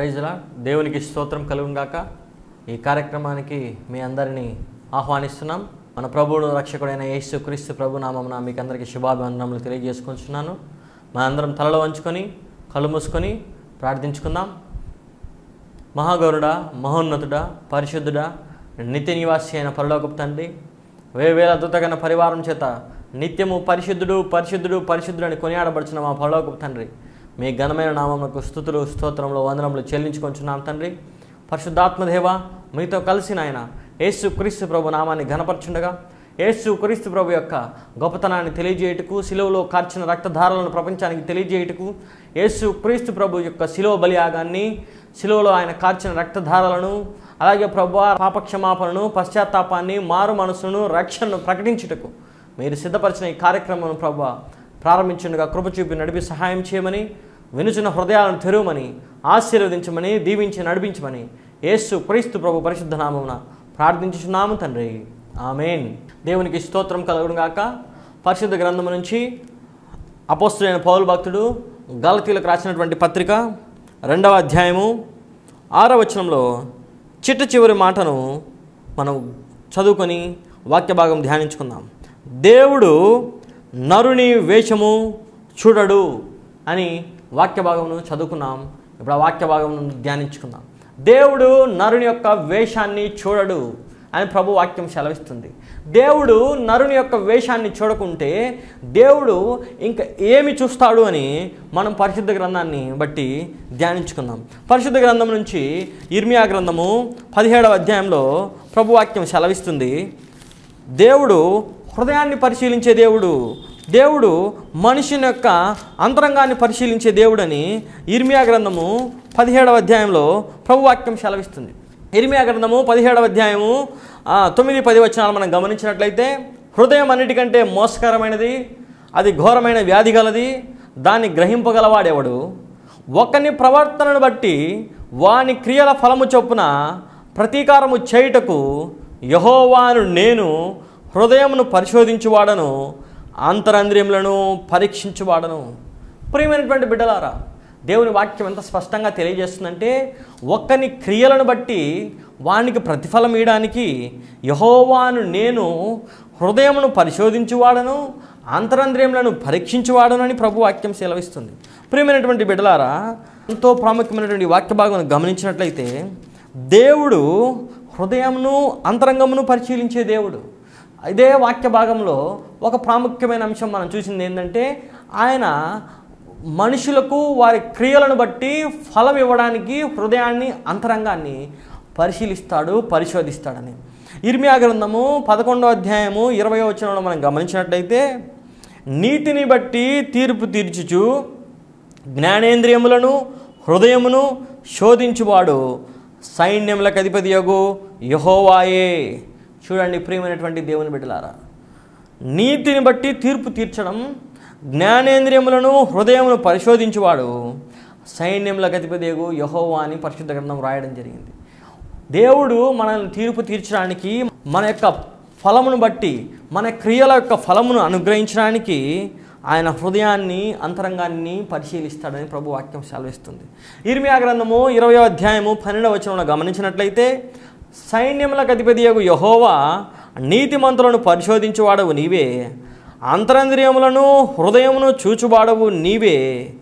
ప్రైజ్లా దేవునికి స్తోత్రం కలుగును గాక ఈ కార్యక్రమానికి మీ అందరినీ ఆహ్వానిస్తున్నాం మన ప్రభువుడు రక్షకుడైన యేసు క్రీస్తు ప్రభు నామమున మీకు అందరికీ శుభాభివందనములు తెలియజేసుకుంటున్నాను మన అందరం తలలో వంచుకొని కళ్ళు మూసుకొని ప్రార్థించుకుందాం మహాగౌరుడా మహోన్నతుడా పరిశుద్ధుడా నిత్య నివాసి అయిన పరలోకపు తండ్రి వేవేల అద్భుతగన పరివారం చేత నిత్యము పరిశుద్ధుడు పరిశుద్ధుడు పరిశుద్ధుడు అని కొనియాడబడుచున్న మా పరలోకపు తండ్రి మీ ఘనమైన నామములకు స్థుతులు స్తోత్రములు వందనములు చెల్లించుకొంచున్నాం తండ్రి పరిశుద్ధాత్మదేవ మీతో కలిసి నాయన యేసు క్రీస్తు ప్రభు నామాన్ని ఘనపరచుండగా యేసు క్రీస్తు ప్రభు యొక్క గొప్పతనాన్ని తెలియజేయుటకు శిలువలో కార్చిన రక్తధారలను ప్రపంచానికి తెలియజేయుటకు యేసు క్రీస్తు ప్రభు యొక్క శిలువ బలియాగాన్ని శిలువలో ఆయన కార్చిన రక్తధారలను అలాగే ప్రభు పాపక్షమాపణను పశ్చాత్తాపాన్ని మారు మనసును రక్షణను ప్రకటించుటకు మీరు సిద్ధపరిచిన ఈ కార్యక్రమం ప్రభు ప్రారంభించుండగా కృప చూపి నడిపి సహాయం చేయమని వినుచున్న హృదయాలను తెరవమని ఆశీర్వదించమని దీవించి నడిపించమని యేసు క్రీస్తు ప్రభు పరిశుద్ధ నామమున ప్రార్థించుచున్నాము తండ్రి ఆమెన్ దేవునికి స్తోత్రం కలుగును గాక పరిశుద్ధ గ్రంథము నుంచి అపోస్తుడైన పౌలు భక్తుడు గలతీలకు రాసినటువంటి పత్రిక రెండవ అధ్యాయము ఆరవ వచనంలో చిట్ట చివరి మాటను మనం చదువుకొని వాక్య భాగం ధ్యానించుకుందాం దేవుడు నరుని వేషము చూడడు అని వాక్య భాగమును చదువుకున్నాం ఇప్పుడు ఆ వాక్య భాగమును ధ్యానించుకుందాం దేవుడు నరుని యొక్క వేషాన్ని చూడడు అని ప్రభు వాక్యం సెలవిస్తుంది దేవుడు నరుని యొక్క వేషాన్ని చూడకుంటే దేవుడు ఇంకా ఏమి చూస్తాడు అని మనం పరిశుద్ధ గ్రంథాన్ని బట్టి ధ్యానించుకుందాం పరిశుద్ధ గ్రంథం నుంచి ఇర్మియా గ్రంథము పదిహేడవ అధ్యాయంలో ప్రభు వాక్యం సెలవిస్తుంది దేవుడు హృదయాన్ని పరిశీలించే దేవుడు దేవుడు మనుషుని యొక్క అంతరంగాన్ని పరిశీలించే దేవుడని ఇర్మియా గ్రంథము పదిహేడవ అధ్యాయంలో ప్రభువాక్యం సెలవిస్తుంది ఇర్మియా గ్రంథము పదిహేడవ అధ్యాయము ఆ, తొమ్మిది పది వచనాలు మనం గమనించినట్లయితే హృదయం అన్నిటికంటే మోసకరమైనది అది ఘోరమైన వ్యాధి గలది దాన్ని గ్రహింపగలవాడెవడు ఒకని ప్రవర్తనను బట్టి వాని క్రియల ఫలము చొప్పున ప్రతీకారము చేయుటకు యహోవాను నేను హృదయమును పరిశోధించువాడను అంతరంద్రియములను పరీక్షించువాడను ప్రియమైనటువంటి బిడ్డలారా దేవుని వాక్యం ఎంత స్పష్టంగా తెలియజేస్తుందంటే ఒక్కని క్రియలను బట్టి వానికి ప్రతిఫలం ఇవ్వడానికి యహోవాను నేను హృదయమును పరిశోధించువాడను అంతరంద్రియములను పరీక్షించువాడను అని ప్రభు వాక్యం సెలవిస్తుంది ప్రియమైనటువంటి బిడ్డలారా ఎంతో ప్రాముఖ్యమైనటువంటి వాక్య భాగం గమనించినట్లయితే దేవుడు హృదయమును అంతరంగమును పరిశీలించే దేవుడు ఇదే వాక్య భాగంలో ఒక ప్రాముఖ్యమైన అంశం మనం చూసింది ఏంటంటే ఆయన మనుషులకు వారి క్రియలను బట్టి ఫలం ఇవ్వడానికి హృదయాన్ని అంతరంగాన్ని పరిశీలిస్తాడు పరిశోధిస్తాడని ఇర్మియా గ్రంథము పదకొండో అధ్యాయము ఇరవై వచనంలో మనం గమనించినట్లయితే నీతిని బట్టి తీర్పు తీర్చుచు జ్ఞానేంద్రియములను హృదయమును శోధించువాడు సైన్యములకు అధిపతియగు యహోవాయే చూడండి ప్రియమైనటువంటి దేవుని బిడ్డలారా నీతిని బట్టి తీర్పు తీర్చడం జ్ఞానేంద్రియములను హృదయమును పరిశోధించువాడు సైన్యములకు అధిపతియగు యహోవా అని పరిశుద్ధ గ్రంథం రాయడం జరిగింది దేవుడు మనల్ని తీర్పు తీర్చడానికి మన యొక్క ఫలమును బట్టి మన క్రియల యొక్క ఫలమును అనుగ్రహించడానికి ఆయన హృదయాన్ని అంతరంగాన్ని పరిశీలిస్తాడని ప్రభు వాక్యం సెలవిస్తుంది ఇర్మియా గ్రంథము ఇరవై అధ్యాయము పన్నెండవ వచనంలో గమనించినట్లయితే సైన్యములకు అధిపతియగు యహోవా నీతిమంతులను పరిశోధించువాడవు నీవే అంతరంద్రియములను హృదయమును చూచువాడవు నీవే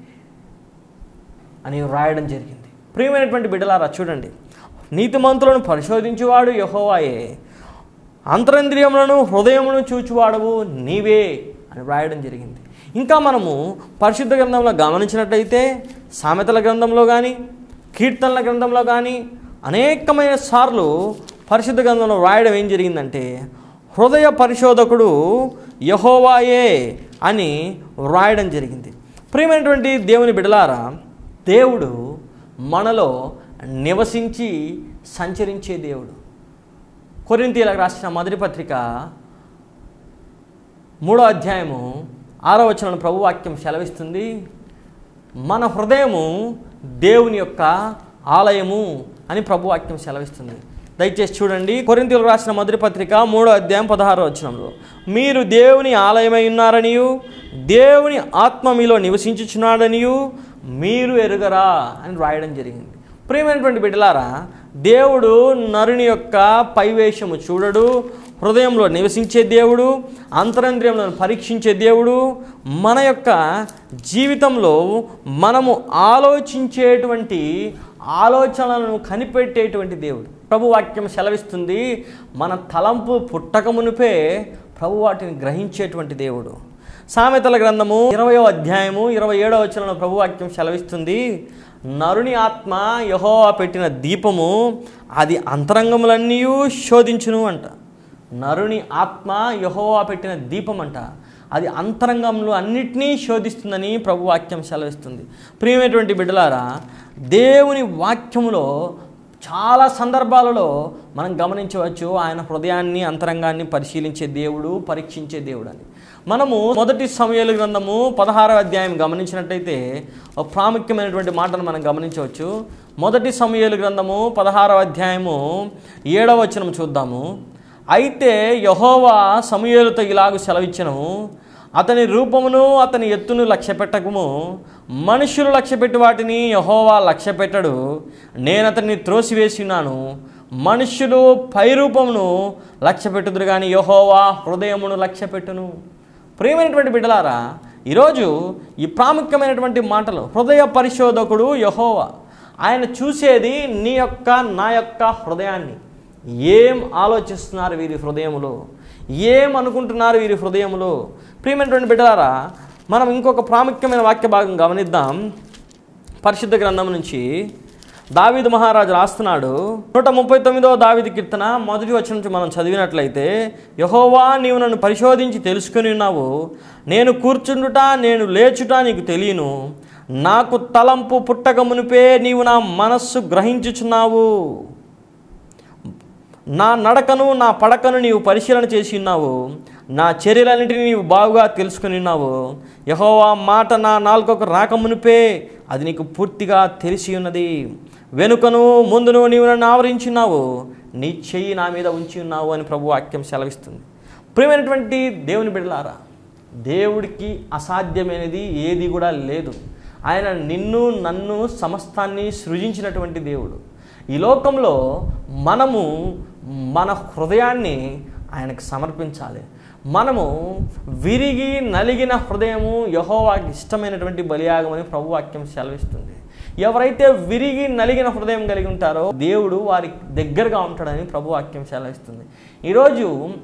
అని రాయడం జరిగింది ప్రియమైనటువంటి బిడ్డలారా చూడండి నీతిమంతులను పరిశోధించువాడు యహోవాయే అంతరంద్రియములను హృదయమును చూచువాడవు నీవే అని వ్రాయడం జరిగింది ఇంకా మనము పరిశుద్ధ గ్రంథంలో గమనించినట్లయితే సామెతల గ్రంథంలో కానీ కీర్తనల గ్రంథంలో కానీ అనేకమైన సార్లు పరిశుద్ధ గ్రంథంలో వ్రాయడం ఏం జరిగిందంటే హృదయ పరిశోధకుడు యహోవాయే అని వ్రాయడం జరిగింది ప్రియమైనటువంటి దేవుని బిడలారా దేవుడు మనలో నివసించి సంచరించే దేవుడు కొరింతీలకు రాసిన మొదటి పత్రిక మూడో అధ్యాయము ఆరో వచనం ప్రభు వాక్యం సెలవిస్తుంది మన హృదయము దేవుని యొక్క ఆలయము అని ప్రభు వాక్యం సెలవిస్తుంది దయచేసి చూడండి కొరింతీలకు రాసిన మొదటి పత్రిక మూడో అధ్యాయం పదహారో వచనంలో మీరు దేవుని ఆలయమై ఉన్నారనియు దేవుని ఆత్మ మీలో నివసించుచున్నాడనియు మీరు ఎరుగరా అని రాయడం జరిగింది ప్రియమైనటువంటి బిడ్డలారా దేవుడు నరుని యొక్క పైవేషము చూడడు హృదయంలో నివసించే దేవుడు అంతరంద్రియంలో పరీక్షించే దేవుడు మన యొక్క జీవితంలో మనము ఆలోచించేటువంటి ఆలోచనలను కనిపెట్టేటువంటి దేవుడు ప్రభు వాక్యం సెలవిస్తుంది మన తలంపు పుట్టక మునిపే ప్రభు వాటిని గ్రహించేటువంటి దేవుడు సామెతల గ్రంథము ఇరవయో అధ్యాయము ఇరవై ఏడవ వచనంలో ప్రభు వాక్యం సెలవిస్తుంది నరుని ఆత్మ యహోవా పెట్టిన దీపము అది అంతరంగములన్నీ శోధించును అంట నరుని ఆత్మ యహోవా పెట్టిన దీపం అంట అది అంతరంగంలో అన్నిటినీ శోధిస్తుందని ప్రభు వాక్యం సెలవిస్తుంది ప్రియమైనటువంటి బిడ్డలారా దేవుని వాక్యములో చాలా సందర్భాలలో మనం గమనించవచ్చు ఆయన హృదయాన్ని అంతరంగాన్ని పరిశీలించే దేవుడు పరీక్షించే దేవుడు అని మనము మొదటి సమయాల గ్రంథము పదహారవ అధ్యాయం గమనించినట్టయితే ఒక ప్రాముఖ్యమైనటువంటి మాటను మనం గమనించవచ్చు మొదటి సమయాల గ్రంథము పదహారవ అధ్యాయము ఏడవ వచనం చూద్దాము అయితే యహోవా సమూయేలుతో ఇలాగ సెలవిచ్చను అతని రూపమును అతని ఎత్తును లక్ష్య పెట్టకము మనుషులు లక్ష్యపెట్టి వాటిని యహోవా లక్ష్య పెట్టడు నేను అతన్ని త్రోసివేసినాను మనుష్యులు పై రూపమును లక్ష్య పెట్టుదురు కానీ యహోవా హృదయమును లక్ష్య పెట్టును ప్రియమైనటువంటి బిడ్డలారా ఈరోజు ఈ ప్రాముఖ్యమైనటువంటి మాటలు హృదయ పరిశోధకుడు యహోవా ఆయన చూసేది నీ యొక్క నా యొక్క హృదయాన్ని ఏం ఆలోచిస్తున్నారు వీరి హృదయములో ఏం అనుకుంటున్నారు వీరి హృదయములో ప్రియమైనటువంటి బిడ్డలారా మనం ఇంకొక ప్రాముఖ్యమైన వాక్య భాగం గమనిద్దాం పరిశుద్ధ గ్రంథం నుంచి దావీదు మహారాజు రాస్తున్నాడు నూట ముప్పై తొమ్మిదో దావీదు కీర్తన మొదటి వచ్చిన నుంచి మనం చదివినట్లయితే యహోవా నీవు నన్ను పరిశోధించి తెలుసుకుని ఉన్నావు నేను కూర్చుండుట నేను లేచుట నీకు తెలియను నాకు తలంపు పుట్టక మునిపే నీవు నా మనస్సు గ్రహించుచున్నావు నా నడకను నా పడకను నీవు పరిశీలన చేసి ఉన్నావు నా చర్యలన్నింటినీ నీవు బాగుగా తెలుసుకుని ఉన్నావు యహోవా మాట నా నాలుకకు రాకమునిపే అది నీకు పూర్తిగా తెలిసి ఉన్నది వెనుకను ముందును నీవు నన్ను ఆవరించున్నావు నీ చెయ్యి నా మీద ఉంచి ఉన్నావు అని ప్రభు వాక్యం సెలవిస్తుంది ప్రియమైనటువంటి దేవుని బిడ్డలారా దేవుడికి అసాధ్యమైనది ఏది కూడా లేదు ఆయన నిన్ను నన్ను సమస్తాన్ని సృజించినటువంటి దేవుడు ఈ లోకంలో మనము మన హృదయాన్ని ఆయనకు సమర్పించాలి మనము విరిగి నలిగిన హృదయము యహోవాకి ఇష్టమైనటువంటి బలియాగమని ప్రభు వాక్యం సెలవిస్తుంది ఎవరైతే విరిగి నలిగిన హృదయం కలిగి ఉంటారో దేవుడు వారికి దగ్గరగా ఉంటాడని ప్రభు వాక్యం సెలవిస్తుంది ఈరోజు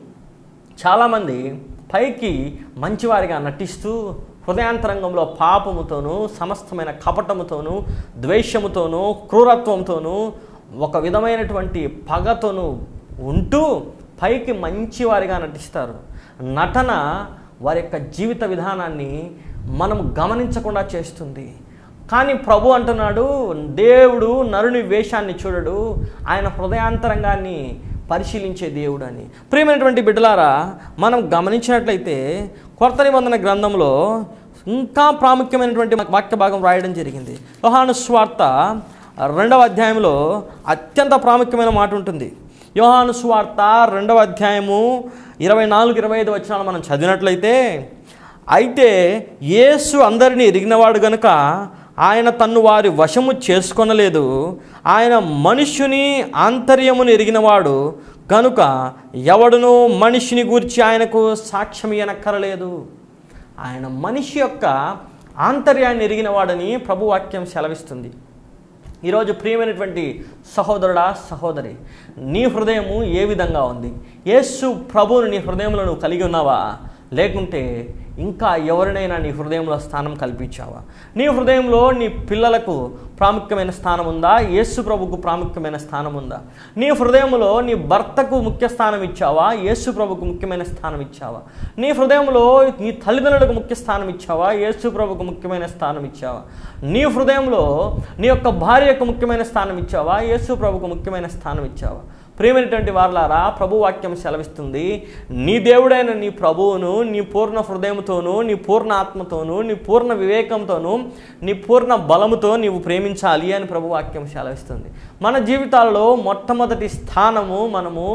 చాలామంది పైకి మంచివారిగా నటిస్తూ హృదయాంతరంగంలో పాపముతోనూ సమస్తమైన కపటముతోనూ ద్వేషముతోనూ క్రూరత్వంతోనూ ఒక విధమైనటువంటి పగతోనూ ఉంటూ పైకి మంచివారిగా నటిస్తారు నటన వారి యొక్క జీవిత విధానాన్ని మనం గమనించకుండా చేస్తుంది కానీ ప్రభు అంటున్నాడు దేవుడు నరుని వేషాన్ని చూడడు ఆయన హృదయాంతరంగాన్ని పరిశీలించే దేవుడు అని ప్రియమైనటువంటి బిడ్డలారా మనం గమనించినట్లయితే కొత్త నిబంధన గ్రంథంలో ఇంకా ప్రాముఖ్యమైనటువంటి వాక్య భాగం రాయడం జరిగింది యోహాను స్వార్త రెండవ అధ్యాయంలో అత్యంత ప్రాముఖ్యమైన మాట ఉంటుంది యోహాను స్వార్త రెండవ అధ్యాయము ఇరవై నాలుగు ఇరవై ఐదు వచ్చినాలు మనం చదివినట్లయితే అయితే యేసు అందరినీ ఎరిగినవాడు గనుక ఆయన తన్ను వారి వశము చేసుకొనలేదు ఆయన మనుష్యుని ఆంతర్యమును ఎరిగినవాడు కనుక ఎవడును మనిషిని గూర్చి ఆయనకు సాక్ష్యం ఇయ్యనక్కరలేదు ఆయన మనిషి యొక్క ఆంతర్యాన్ని ఎరిగినవాడని ప్రభు వాక్యం సెలవిస్తుంది ఈరోజు ప్రియమైనటువంటి సహోదరుడా సహోదరి నీ హృదయము ఏ విధంగా ఉంది యేసు ప్రభువుని నీ హృదయంలో నువ్వు కలిగి ఉన్నావా లేకుంటే ఇంకా ఎవరినైనా నీ హృదయంలో స్థానం కల్పించావా నీ హృదయంలో నీ పిల్లలకు ప్రాముఖ్యమైన స్థానం ఉందా యేసు ప్రభుకు ప్రాముఖ్యమైన స్థానం ఉందా నీ హృదయంలో నీ భర్తకు ముఖ్య స్థానం ఇచ్చావా యేసు ప్రభుకు ముఖ్యమైన స్థానం ఇచ్చావా నీ హృదయంలో నీ తల్లిదండ్రులకు ముఖ్య స్థానం ఇచ్చావా యేసు ప్రభుకు ముఖ్యమైన స్థానం ఇచ్చావా నీ హృదయంలో నీ యొక్క భార్యకు ముఖ్యమైన స్థానం ఇచ్చావా యేసు ప్రభుకు ముఖ్యమైన స్థానం ఇచ్చావా ప్రియమైనటువంటి వారులారా ప్రభు వాక్యం సెలవిస్తుంది నీ దేవుడైన నీ ప్రభువును నీ పూర్ణ హృదయంతోనూ నీ పూర్ణ ఆత్మతోనూ నీ పూర్ణ వివేకంతోనూ నీ పూర్ణ బలముతో నీవు ప్రేమించాలి అని ప్రభు వాక్యం సెలవిస్తుంది మన జీవితాల్లో మొట్టమొదటి స్థానము మనము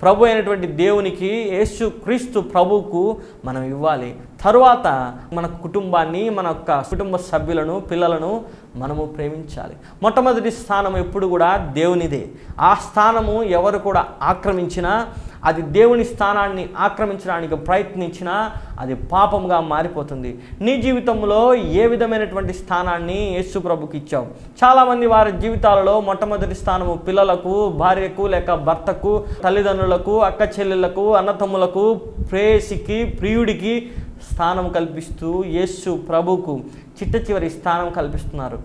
ప్రభు అయినటువంటి దేవునికి యేసు క్రీస్తు ప్రభువుకు మనం ఇవ్వాలి తరువాత మన కుటుంబాన్ని మన యొక్క కుటుంబ సభ్యులను పిల్లలను మనము ప్రేమించాలి మొట్టమొదటి స్థానం ఎప్పుడు కూడా దేవునిదే ఆ స్థానము ఎవరు కూడా ఆక్రమించినా అది దేవుని స్థానాన్ని ఆక్రమించడానికి ప్రయత్నించినా అది పాపంగా మారిపోతుంది నీ జీవితంలో ఏ విధమైనటువంటి స్థానాన్ని యేసు ప్రభుకి ఇచ్చావు చాలామంది వారి జీవితాలలో మొట్టమొదటి స్థానము పిల్లలకు భార్యకు లేక భర్తకు తల్లిదండ్రులకు అక్క చెల్లెళ్లకు అన్నతమ్ములకు ప్రేయసికి ప్రియుడికి స్థానం కల్పిస్తూ యేసు ప్రభుకు చిట్ట చివరి స్థానం కల్పిస్తున్నారు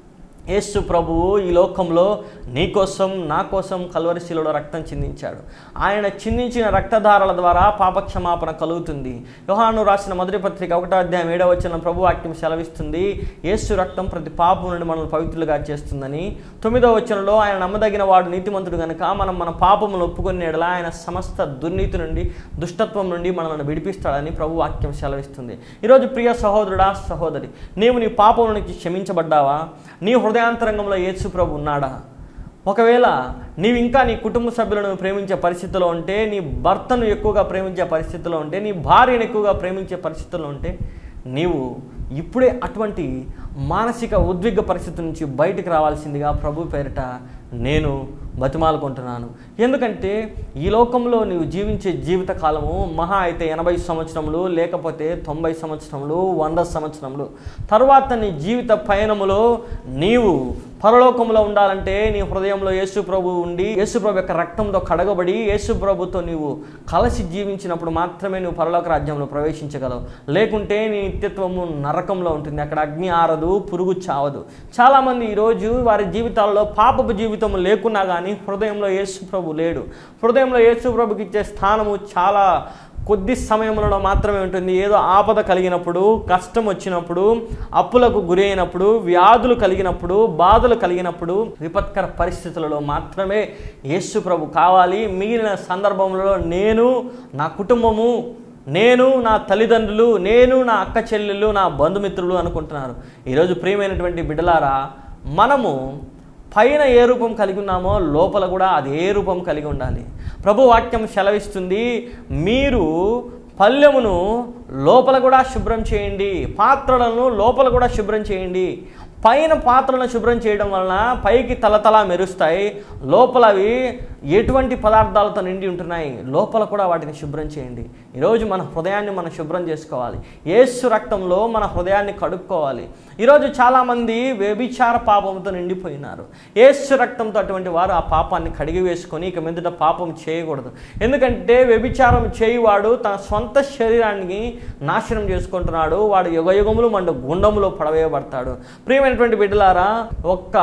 యేసు ప్రభువు ఈ లోకంలో నీ కోసం నా కోసం కల్వరిశిలలో రక్తం చిందించాడు ఆయన చిందించిన రక్తధారల ద్వారా పాపక్షమాపణ కలుగుతుంది యోహాను రాసిన మొదటి పత్రిక ఒకటో అధ్యాయం ఏడవ వచ్చిన ప్రభు వాక్యం సెలవిస్తుంది యేసు రక్తం ప్రతి పాపం నుండి మనల్ని పవిత్రులుగా చేస్తుందని తొమ్మిదవ వచనంలో ఆయన నమ్మదగిన వాడు నీతిమంతుడు గనుక మనం మన పాపమును ఒప్పుకునే ఎడల ఆయన సమస్త దుర్నీతి నుండి దుష్టత్వం నుండి మనల్ని విడిపిస్తాడని ప్రభు వాక్యం సెలవిస్తుంది ఈరోజు ప్రియ సహోదరుడా సహోదరి నీవు నీ పాపం నుంచి క్షమించబడ్డావా నీ హృదయాంతరంగంలో యేసు ప్రభు ఉన్నాడా ఒకవేళ నీవు ఇంకా నీ కుటుంబ సభ్యులను ప్రేమించే పరిస్థితిలో ఉంటే నీ భర్తను ఎక్కువగా ప్రేమించే పరిస్థితిలో ఉంటే నీ భార్యను ఎక్కువగా ప్రేమించే పరిస్థితుల్లో ఉంటే నీవు ఇప్పుడే అటువంటి మానసిక ఉద్విగ్న పరిస్థితి నుంచి బయటికి రావాల్సిందిగా ప్రభు పేరిట నేను బతిమాలుకుంటున్నాను ఎందుకంటే ఈ లోకంలో నీవు జీవించే జీవిత కాలము మహా అయితే ఎనభై సంవత్సరములు లేకపోతే తొంభై సంవత్సరములు వంద సంవత్సరములు తర్వాత నీ జీవిత పయనములో నీవు పరలోకంలో ఉండాలంటే నీ హృదయంలో యేసు ప్రభు ఉండి యేసు ప్రభు యొక్క రక్తంతో కడగబడి యేసు ప్రభుతో నీవు కలిసి జీవించినప్పుడు మాత్రమే నువ్వు పరలోక రాజ్యంలో ప్రవేశించగలవు లేకుంటే నీ నిత్యత్వము నరకంలో ఉంటుంది అక్కడ అగ్ని ఆరదు పురుగు చావదు చాలామంది ఈరోజు వారి జీవితాల్లో పాపపు జీవితం లేకున్నా కానీ హృదయంలో యేసు ప్రభు లేడు హృదయంలో యేసు ప్రభుకి ఇచ్చే స్థానము చాలా కొద్ది సమయంలో మాత్రమే ఉంటుంది ఏదో ఆపద కలిగినప్పుడు కష్టం వచ్చినప్పుడు అప్పులకు గురి అయినప్పుడు వ్యాధులు కలిగినప్పుడు బాధలు కలిగినప్పుడు విపత్కర పరిస్థితులలో మాత్రమే యేసు ప్రభు కావాలి మిగిలిన సందర్భంలో నేను నా కుటుంబము నేను నా తల్లిదండ్రులు నేను నా అక్క చెల్లెళ్ళు నా బంధుమిత్రులు అనుకుంటున్నారు ఈరోజు ప్రియమైనటువంటి బిడ్డలారా మనము పైన ఏ రూపం కలిగి ఉన్నామో లోపల కూడా అదే రూపం కలిగి ఉండాలి ప్రభు వాక్యం సెలవిస్తుంది మీరు పల్లెమును లోపల కూడా శుభ్రం చేయండి పాత్రలను లోపల కూడా శుభ్రం చేయండి పైన పాత్రలను శుభ్రం చేయడం వలన పైకి తలతలా మెరుస్తాయి లోపల అవి ఎటువంటి పదార్థాలతో నిండి ఉంటున్నాయి లోపల కూడా వాటిని శుభ్రం చేయండి ఈరోజు మన హృదయాన్ని మనం శుభ్రం చేసుకోవాలి ఏసు రక్తంలో మన హృదయాన్ని కడుక్కోవాలి ఈరోజు చాలామంది వ్యభిచార పాపంతో నిండిపోయినారు ఏసు రక్తంతో అటువంటి వారు ఆ పాపాన్ని కడిగి వేసుకొని ఇక మీదట పాపం చేయకూడదు ఎందుకంటే వ్యభిచారం చేయువాడు తన సొంత శరీరాన్ని నాశనం చేసుకుంటున్నాడు వాడు యుగయుగములు మండు గుండములో పడవేయబడతాడు ప్రియమైనటువంటి బిడ్డలారా ఒక్క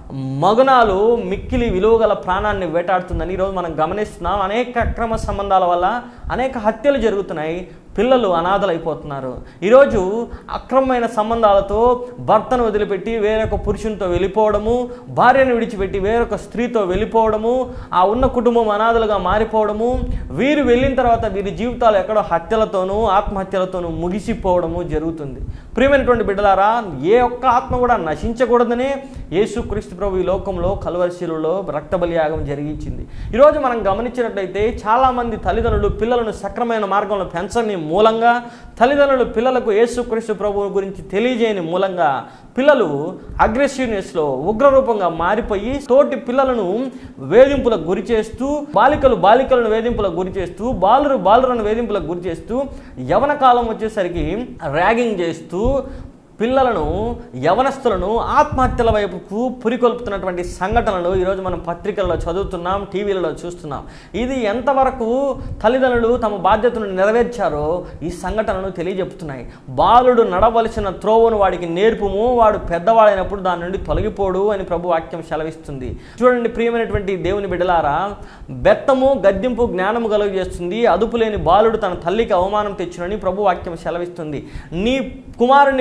మగునాలు మిక్కిలి విలువగల ప్రాణాన్ని వేటాడుతుందని ఈరోజు మనం గమనిస్తున్నాం అనేక అక్రమ సంబంధాల వల్ల అనేక హత్యలు జరుగుతున్నాయి పిల్లలు అనాథలైపోతున్నారు ఈరోజు అక్రమమైన సంబంధాలతో భర్తను వదిలిపెట్టి వేరొక పురుషునితో వెళ్ళిపోవడము భార్యను విడిచిపెట్టి వేరొక స్త్రీతో వెళ్ళిపోవడము ఆ ఉన్న కుటుంబం అనాథలుగా మారిపోవడము వీరు వెళ్ళిన తర్వాత వీరి జీవితాలు ఎక్కడో హత్యలతోనూ ఆత్మహత్యలతోనూ ముగిసిపోవడము జరుగుతుంది ప్రియమైనటువంటి బిడ్డలారా ఏ ఒక్క ఆత్మ కూడా నశించకూడదనే యేసుక్రీస్తు ప్రభు ఈ లోకంలో కలువరిశీలలో రక్తబలియాగం జరిగించింది ఈరోజు మనం గమనించినట్లయితే చాలామంది తల్లిదండ్రులు పిల్లలను సక్రమైన మార్గంలో పెంచని మూలంగా తల్లిదండ్రులు పిల్లలకు యేసుక్రీస్తు ప్రభువు గురించి తెలియజేయని మూలంగా పిల్లలు అగ్రెసివ్నెస్లో ఉగ్రరూపంగా మారిపోయి తోటి పిల్లలను వేధింపులకు గురి చేస్తూ బాలికలు బాలికలను వేధింపులకు గురి చేస్తూ బాలురు బాలులను వేధింపులకు గురి చేస్తూ యవన కాలం వచ్చేసరికి ర్యాగింగ్ చేస్తూ పిల్లలను యవనస్తులను ఆత్మహత్యల వైపుకు పురికొల్పుతున్నటువంటి సంఘటనలు ఈరోజు మనం పత్రికల్లో చదువుతున్నాం టీవీలలో చూస్తున్నాం ఇది ఎంతవరకు తల్లిదండ్రులు తమ బాధ్యతను నెరవేర్చారో ఈ సంఘటనలు తెలియజెప్తున్నాయి బాలుడు నడవలసిన త్రోవను వాడికి నేర్పుము వాడు పెద్దవాడైనప్పుడు దాని నుండి తొలగిపోడు అని ప్రభు వాక్యం సెలవిస్తుంది చూడండి ప్రియమైనటువంటి దేవుని బిడ్డలారా బెత్తము గద్దింపు జ్ఞానము కలుగు చేస్తుంది అదుపు లేని బాలుడు తన తల్లికి అవమానం తెచ్చునని ప్రభు వాక్యం సెలవిస్తుంది నీ కుమారుని బెత్తంతో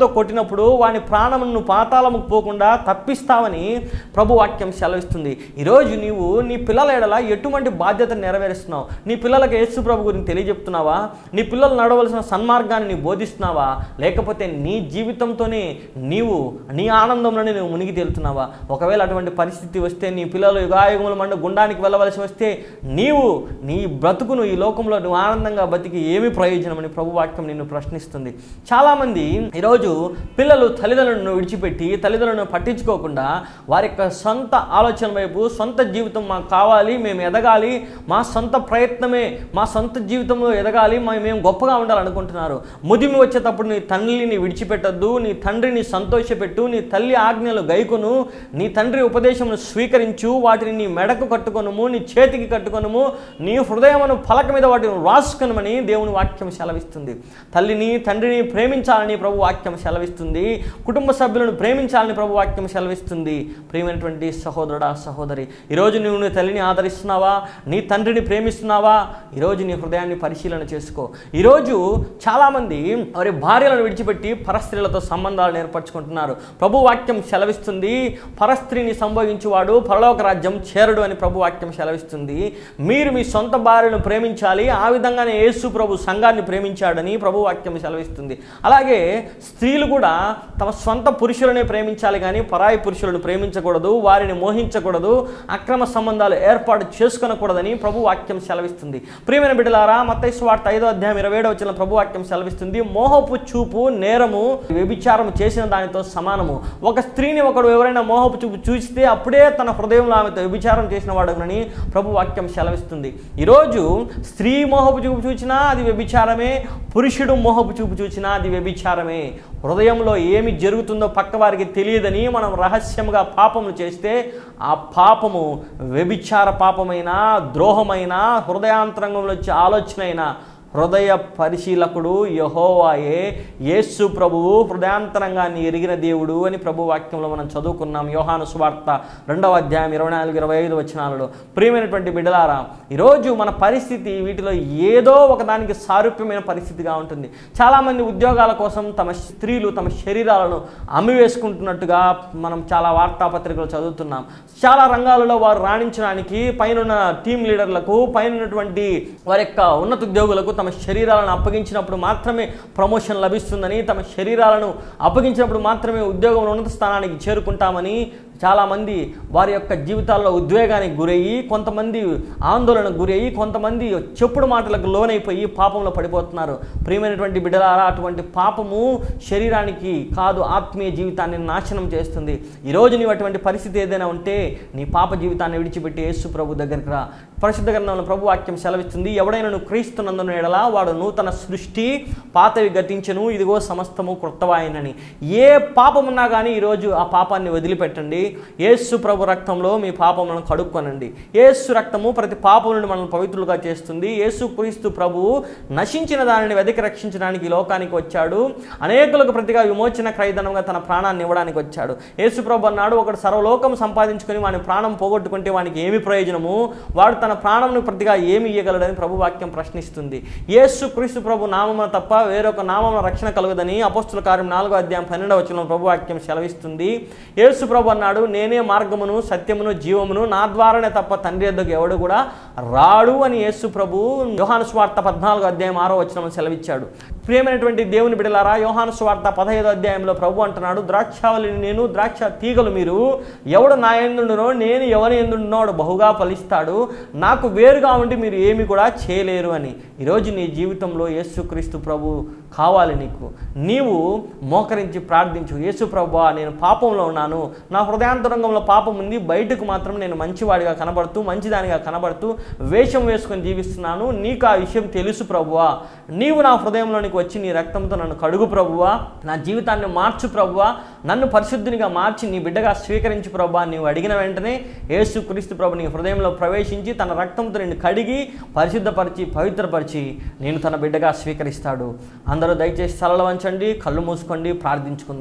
బాణంతో కొట్టినప్పుడు వాని ప్రాణమును పాతాళముకు పోకుండా తప్పిస్తావని ప్రభు వాక్యం సెలవిస్తుంది ఈరోజు నీవు నీ పిల్లల ఎడల ఎటువంటి బాధ్యత నెరవేరుస్తున్నావు నీ పిల్లలకు యేసు ప్రభు గురించి తెలియజెప్తున్నావా నీ పిల్లలు నడవలసిన సన్మార్గాన్ని నీవు బోధిస్తున్నావా లేకపోతే నీ జీవితంతోనే నీవు నీ ఆనందంలోనే నువ్వు మునిగి తేలుతున్నావా ఒకవేళ అటువంటి పరిస్థితి వస్తే నీ పిల్లలు యుగాయుగముల మండ గుండానికి వెళ్ళవలసి వస్తే నీవు నీ బ్రతుకును ఈ లోకంలో నువ్వు ఆనందంగా బతికి ఏమి ప్రయోజనమని ప్రభు వాక్యం నిన్ను ప్రశ్నిస్తుంది చాలామంది ఈరోజు పిల్లలు తల్లిదండ్రులను విడిచిపెట్టి తల్లిదండ్రులను పట్టించుకోకుండా వారి యొక్క సొంత ఆలోచన వైపు సొంత జీవితం మాకు కావాలి మేము ఎదగాలి మా సొంత ప్రయత్నమే మా సొంత జీవితంలో ఎదగాలి మా- మేము గొప్పగా ఉండాలనుకుంటున్నారు ముదిమి వచ్చేటప్పుడు నీ తల్లిని విడిచిపెట్టద్దు నీ తండ్రిని సంతోషపెట్టు నీ తల్లి ఆజ్ఞలు గైకొను నీ తండ్రి ఉపదేశమును స్వీకరించు వాటిని నీ మెడకు కట్టుకొనుము నీ చేతికి కట్టుకొనుము నీ హృదయమును పలక మీద వాటిని రాసుకొనమని దేవుని వాక్యం సెలవిస్తుంది తల్లిని తండ్రిని ప్రేమించాలని ప్రభు వాక్యం సెలవిస్తుంది కుటుంబ సభ్యులను ప్రేమించాలని ప్రభు వాక్యం సెలవిస్తుంది ప్రియమైనటువంటి సహోదరుడా సహోదరి ఈరోజు నువ్వు నీ తల్లిని ఆదరిస్తున్నావా నీ తండ్రిని ప్రేమిస్తున్నావా ఈరోజు నీ హృదయాన్ని పరిశీలన చేసుకో ఈరోజు చాలామంది వారి భార్యలను విడిచిపెట్టి పరస్త్రీలతో సంబంధాలు ఏర్పరచుకుంటున్నారు ప్రభు వాక్యం సెలవిస్తుంది పరస్త్రీని సంభోగించువాడు పరలోక రాజ్యం చేరడు అని ప్రభు వాక్యం సెలవిస్తుంది మీరు మీ సొంత భార్యను ప్రేమించాలి ఆ విధంగానే యేసు ప్రభు సంఘాన్ని ప్రేమించాడని ప్రభు వాక్యం సెలవిస్తుంది అలాగే స్త్రీలు కూడా తమ సొంత పురుషులనే ప్రేమించాలి కానీ పరాయి పురుషులను ప్రేమించకూడదు వారిని మోహించకూడదు అక్రమ సంబంధాలు ఏర్పాటు చేసుకొనకూడదని ప్రభు వాక్యం సెలవిస్తుంది ప్రియమైన బిడ్డలారా మత్తయి వార్త ఐదో అధ్యాయం ఇరవై ఏడవ వచ్చిన ప్రభు వాక్యం సెలవిస్తుంది మోహపు చూపు నేరము వ్యభిచారం చేసిన దానితో సమానము ఒక స్త్రీని ఒకడు ఎవరైనా మోహపు చూపు చూస్తే అప్పుడే తన హృదయంలో ఆమెతో వ్యభిచారం చేసిన వాడునని ప్రభు వాక్యం సెలవిస్తుంది ఈరోజు స్త్రీ మోహపు చూపు చూచినా అది వ్యభిచారమే పురుషుడు మోహపు చూపు చూచినా అది వ్యభిచారమే హృదయంలో ఏమి జరుగుతుందో పక్క వారికి తెలియదని మనం రహస్యంగా పాపములు చేస్తే ఆ పాపము వ్యభిచార పాపమైన ద్రోహమైన హృదయాంతరంగంలో వచ్చే ఆలోచన అయినా హృదయ పరిశీలకుడు యహోవాయే యేసు ప్రభువు హృదయాంతరంగాన్ని ఎరిగిన దేవుడు అని ప్రభు వాక్యంలో మనం చదువుకున్నాం యోహాను సువార్త రెండవ అధ్యాయం ఇరవై నాలుగు ఇరవై ఐదు వచనాలలో ప్రియమైనటువంటి బిడ్డలారా ఈరోజు మన పరిస్థితి వీటిలో ఏదో ఒకదానికి సారూప్యమైన పరిస్థితిగా ఉంటుంది చాలామంది ఉద్యోగాల కోసం తమ స్త్రీలు తమ శరీరాలను అమ్మివేసుకుంటున్నట్టుగా మనం చాలా వార్తాపత్రికలు చదువుతున్నాం చాలా రంగాలలో వారు రాణించడానికి పైన టీం లీడర్లకు పైన ఉన్నటువంటి వారి యొక్క ఉన్నత ఉద్యోగులకు తమ శరీరాలను అప్పగించినప్పుడు మాత్రమే ప్రమోషన్ లభిస్తుందని తమ శరీరాలను అప్పగించినప్పుడు మాత్రమే ఉద్యోగంలో ఉన్నత స్థానానికి చేరుకుంటామని చాలామంది వారి యొక్క జీవితాల్లో ఉద్వేగానికి గురయ్యి కొంతమంది ఆందోళనకు గురయ్యి కొంతమంది చెప్పుడు మాటలకు లోనైపోయి పాపంలో పడిపోతున్నారు ప్రియమైనటువంటి బిడ్డలారా అటువంటి పాపము శరీరానికి కాదు ఆత్మీయ జీవితాన్ని నాశనం చేస్తుంది ఈరోజు నీవు అటువంటి పరిస్థితి ఏదైనా ఉంటే నీ పాప జీవితాన్ని విడిచిపెట్టి యేసు ప్రభు దగ్గరికి రా పరిశుద్ధ గ్రంథంలో ప్రభు వాక్యం సెలవిస్తుంది ఎవడైనా నువ్వు క్రీస్తునందున ఎడలా వాడు నూతన సృష్టి పాతవి గతించను ఇదిగో సమస్తము క్రొత్తవాయనని ఏ పాపమున్నా కానీ ఈరోజు ఆ పాపాన్ని వదిలిపెట్టండి యేసు ప్రభు రక్తంలో మీ పాపములను కడుక్కొనండి యేసు రక్తము ప్రతి పాపం నుండి మనల్ని పవిత్రులుగా చేస్తుంది యేసు క్రీస్తు ప్రభువు నశించిన దానిని వెతికి రక్షించడానికి ఈ లోకానికి వచ్చాడు అనేకులకు ప్రతిగా విమోచన క్రైదనంగా తన ప్రాణాన్ని ఇవ్వడానికి వచ్చాడు యేసు ప్రభు అన్నాడు ఒకడు సర్వలోకం సంపాదించుకొని వాని ప్రాణం పోగొట్టుకుంటే వానికి ఏమి ప్రయోజనము వాడు తన ప్రాణంను ప్రతిగా ఏమి ఇయ్యగలడని ప్రభు వాక్యం ప్రశ్నిస్తుంది యేసు క్రీస్తు ప్రభు నామమున తప్ప వేరొక నామమున రక్షణ కలుగుదని అపోస్తుల కార్యం నాలుగో అధ్యాయం పన్నెండవ వచనంలో ప్రభు వాక్యం సెలవిస్తుంది యేసు ప్రభు అన్నాడు నేనే మార్గమును సత్యమును జీవమును నా ద్వారానే తప్ప తండ్రి యొద్దకు ఎవడు కూడా రాడు అని యేసు ప్రభు యోహాను స్వార్త పద్నాలుగో అధ్యాయం ఆరో వచనం సెలవిచ్చాడు ప్రియమైనటువంటి దేవుని బిడలారా యోహాను స్వార్త పదహైదో అధ్యాయంలో ప్రభు అంటున్నాడు ద్రాక్షావళిని నేను ద్రాక్ష తీగలు మీరు ఎవడు నా ఎందుండునో నేను ఎవరి ఎందుండునో వాడు బహుగా ఫలిస్తాడు నాకు వేరుగా ఉండి మీరు ఏమి కూడా చేయలేరు అని ఈరోజు నీ జీవితంలో యేసుక్రీస్తు ప్రభు కావాలి నీకు నీవు మోకరించి ప్రార్థించు యేసు ప్రభు నేను పాపంలో ఉన్నాను నా హృదయాంతరంగంలో పాపం ఉంది బయటకు మాత్రం నేను మంచివాడిగా కనబడుతూ మంచిదానిగా కనబడుతూ వేషం వేసుకొని జీవిస్తున్నాను నీకు ఆ విషయం తెలుసు ప్రభువా నీవు నా హృదయంలోనికి వచ్చి నీ రక్తంతో నన్ను కడుగు ప్రభువా నా జీవితాన్ని మార్చు ప్రభువా నన్ను పరిశుద్ధినిగా మార్చి నీ బిడ్డగా స్వీకరించు ప్రభువా నీవు అడిగిన వెంటనే యేసు క్రీస్తు ప్రభు నీ హృదయంలో ప్రవేశించి తన రక్తంతో నిన్ను కడిగి పరిశుద్ధపరిచి పవిత్రపరిచి నేను తన బిడ్డగా స్వీకరిస్తాడు అందరూ దయచేసి తలలు వంచండి కళ్ళు మూసుకోండి ప్రార్థించుకుందాం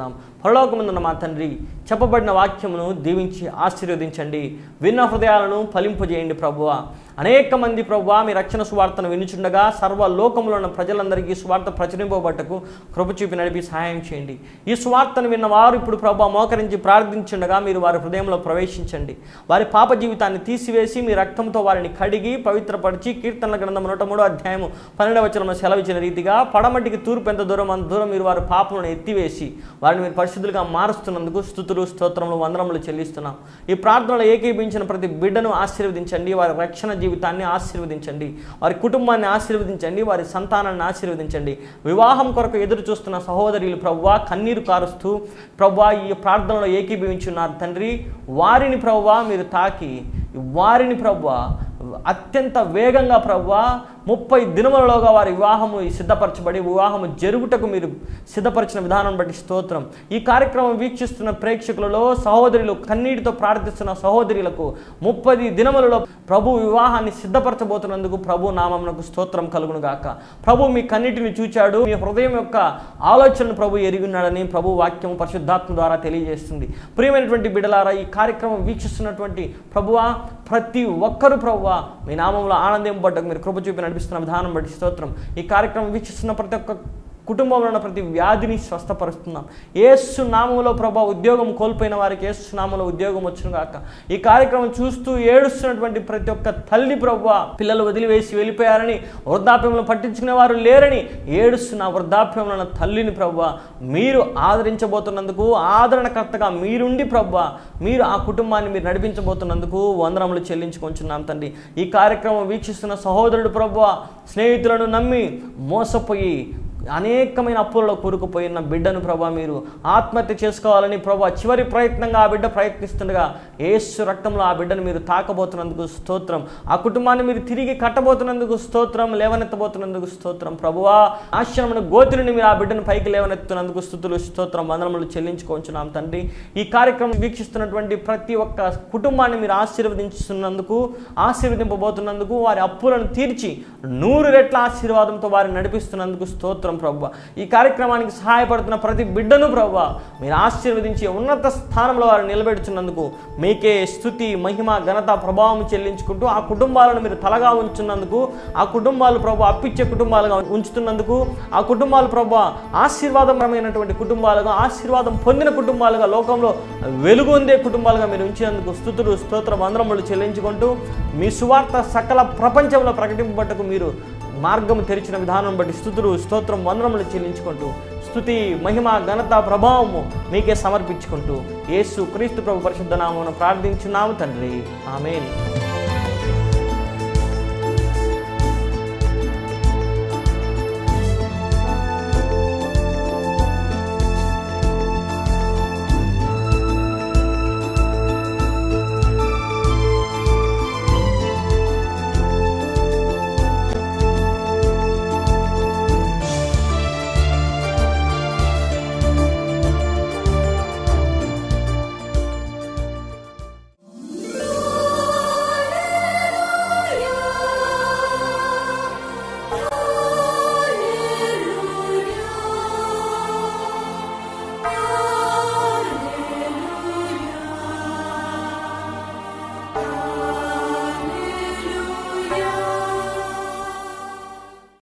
పరలోకముందున్న మా తండ్రి చెప్పబడిన వాక్యమును దీవించి ఆశీర్వదించండి విన్న హృదయాలను ఫలింపజేయండి ప్రభువ అనేక మంది ప్రభువా మీ రక్షణ సువార్తను వినుచుండగా సర్వ లోకంలో ఉన్న ప్రజలందరికీ సువార్త ప్రచురింపబట్టకు కృప చూపి నడిపి సహాయం చేయండి ఈ సువార్తను విన్న వారు ఇప్పుడు ప్రభు మోకరించి ప్రార్థించుండగా మీరు వారి హృదయంలో ప్రవేశించండి వారి పాప జీవితాన్ని తీసివేసి మీ రక్తంతో వారిని కడిగి పవిత్రపరిచి కీర్తనల గ్రంథం నూట మూడో అధ్యాయము పన్నెండవ వచనంలో సెలవిచ్చిన రీతిగా పడమటికి తూర్పు ఎంత దూరం అంత దూరం మీరు వారి పాపలను ఎత్తివేసి వారిని మీరు పరిశుద్ధులుగా మారుస్తున్నందుకు స్థుతులు స్తోత్రములు వందనములు చెల్లిస్తున్నాం ఈ ప్రార్థనలో ఏకీభించిన ప్రతి బిడ్డను ఆశీర్వదించండి వారి రక్షణ జీవితాన్ని ఆశీర్వదించండి వారి కుటుంబాన్ని ఆశీర్వదించండి వారి సంతానాన్ని ఆశీర్వదించండి వివాహం కొరకు ఎదురు చూస్తున్న సహోదరులు ప్రవ్వా కన్నీరు కారుస్తూ ప్రవ్వా ఈ ప్రార్థనలో ఏకీభవించున్నారు తండ్రి వారిని ప్రవ్వా మీరు తాకి వారిని ప్రవ్వా అత్యంత వేగంగా ప్రవ్వా ముప్పై దినములలోగా వారి వివాహము సిద్ధపరచబడి వివాహము జరుగుటకు మీరు సిద్ధపరిచిన విధానం బట్టి స్తోత్రం ఈ కార్యక్రమం వీక్షిస్తున్న ప్రేక్షకులలో సహోదరులు కన్నీటితో ప్రార్థిస్తున్న సహోదరులకు ముప్పది దినములలో ప్రభు వివాహాన్ని సిద్ధపరచబోతున్నందుకు ప్రభు నామమునకు స్తోత్రం కలుగును గాక ప్రభు మీ కన్నిటిని చూచాడు మీ హృదయం యొక్క ఆలోచనను ప్రభు ఎరిగిన్నాడని ప్రభు వాక్యం పరిశుద్ధాత్మ ద్వారా తెలియజేస్తుంది ప్రియమైనటువంటి బిడలారా ఈ కార్యక్రమం వీక్షిస్తున్నటువంటి ప్రభువా ప్రతి ఒక్కరు ప్రభువా మీ నామంలో ఆనందం పడ్డకు మీరు కృప చూపి నడిపిస్తున్న విధానం బట్టి స్తోత్రం ఈ కార్యక్రమం వీక్షిస్తున్న ప్రతి ఒక్క కుటుంబంలో ఉన్న ప్రతి వ్యాధిని స్వస్థపరుస్తున్నాం ఏసు నామంలో ప్రభా ఉద్యోగం కోల్పోయిన వారికి ఏసు నామంలో ఉద్యోగం వచ్చును గాక ఈ కార్యక్రమం చూస్తూ ఏడుస్తున్నటువంటి ప్రతి ఒక్క తల్లి ప్రభా పిల్లలు వదిలివేసి వెళ్ళిపోయారని వృద్ధాప్యంలో పట్టించుకునే వారు లేరని ఏడుస్తున్న వృద్ధాప్యంలో ఉన్న తల్లిని ప్రభా మీరు ఆదరించబోతున్నందుకు ఆదరణకర్తగా మీరుండి ప్రభా మీరు ఆ కుటుంబాన్ని మీరు నడిపించబోతున్నందుకు వందనములు చెల్లించుకొంచున్నాం తండ్రి ఈ కార్యక్రమం వీక్షిస్తున్న సహోదరుడు ప్రభు స్నేహితులను నమ్మి మోసపోయి అనేకమైన అప్పులలో కూరుకుపోయిన బిడ్డను ప్రభా మీరు ఆత్మహత్య చేసుకోవాలని ప్రభా చివరి ప్రయత్నంగా ఆ బిడ్డ ప్రయత్నిస్తుండగా ఏసు రక్తంలో ఆ బిడ్డను మీరు తాకబోతున్నందుకు స్తోత్రం ఆ కుటుంబాన్ని మీరు తిరిగి కట్టబోతున్నందుకు స్తోత్రం లేవనెత్తబోతున్నందుకు స్తోత్రం ప్రభువా ఆశ్రమను గోతులని మీరు ఆ బిడ్డను పైకి లేవనెత్తున్నందుకు స్థుతులు స్తోత్రం వందనములు చెల్లించుకొంచున్నాం తండ్రి ఈ కార్యక్రమం వీక్షిస్తున్నటువంటి ప్రతి ఒక్క కుటుంబాన్ని మీరు ఆశీర్వదించుతున్నందుకు ఆశీర్వదింపబోతున్నందుకు వారి అప్పులను తీర్చి నూరు రెట్ల ఆశీర్వాదంతో వారిని నడిపిస్తున్నందుకు స్తోత్రం ప్రభు ఈ కార్యక్రమానికి సహాయపడుతున్న ప్రతి బిడ్డను ప్రభు మీరు ఆశీర్వదించి ఉన్నత స్థానంలో వారిని నిలబెడుతున్నందుకు మీకే స్థుతి మహిమ ఘనత ప్రభావం చెల్లించుకుంటూ ఆ కుటుంబాలను మీరు తలగా ఉంచున్నందుకు ఆ కుటుంబాలు ప్రభు అప్పిచ్చే కుటుంబాలుగా ఉంచుతున్నందుకు ఆ కుటుంబాలు ప్రభు ఆశీర్వాదకరమైనటువంటి కుటుంబాలుగా ఆశీర్వాదం పొందిన కుటుంబాలుగా లోకంలో వెలుగొందే కుటుంబాలుగా మీరు ఉంచినందుకు స్థుతులు స్తోత్ర వందరములు చెల్లించుకుంటూ మీ సువార్త సకల ప్రపంచంలో ప్రకటింపబట్టకు మీరు మార్గము తెరిచిన విధానం బట్టి స్థుతులు స్తోత్రం వందనములు చెల్లించుకుంటూ స్థుతి మహిమ ఘనత ప్రభావము మీకే సమర్పించుకుంటూ యేసు క్రీస్తు ప్రభు పరిశుద్ధ నామమున ప్రార్థించున్నాము తండ్రి ఆమెన్